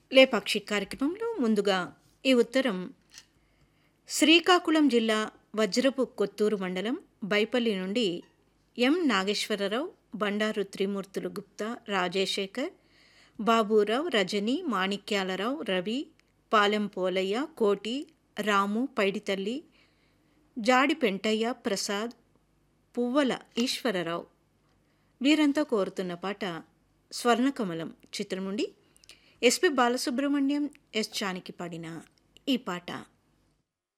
లేపాక్షి కార్యక్రమంలో ముందుగా ఈ ఉత్తరం శ్రీకాకుళం జిల్లా వజ్రపు కొత్తూరు మండలం బైపల్లి నుండి ఎం నాగేశ్వరరావు బండారు త్రిమూర్తులు గుప్తా రాజశేఖర్ బాబురావు రజని మాణిక్యాలరావు రవి పాలెం పోలయ్య కోటి రాము పైడితల్లి జాడి పెంటయ్య ప్రసాద్ పువ్వల ఈశ్వరరావు వీరంతా కోరుతున్న పాట స్వర్ణకమలం చిత్రం నుండి ఎస్పి బాలసుబ్రహ్మణ్యం ఎస్ జానకి పాడిన ఈ పాట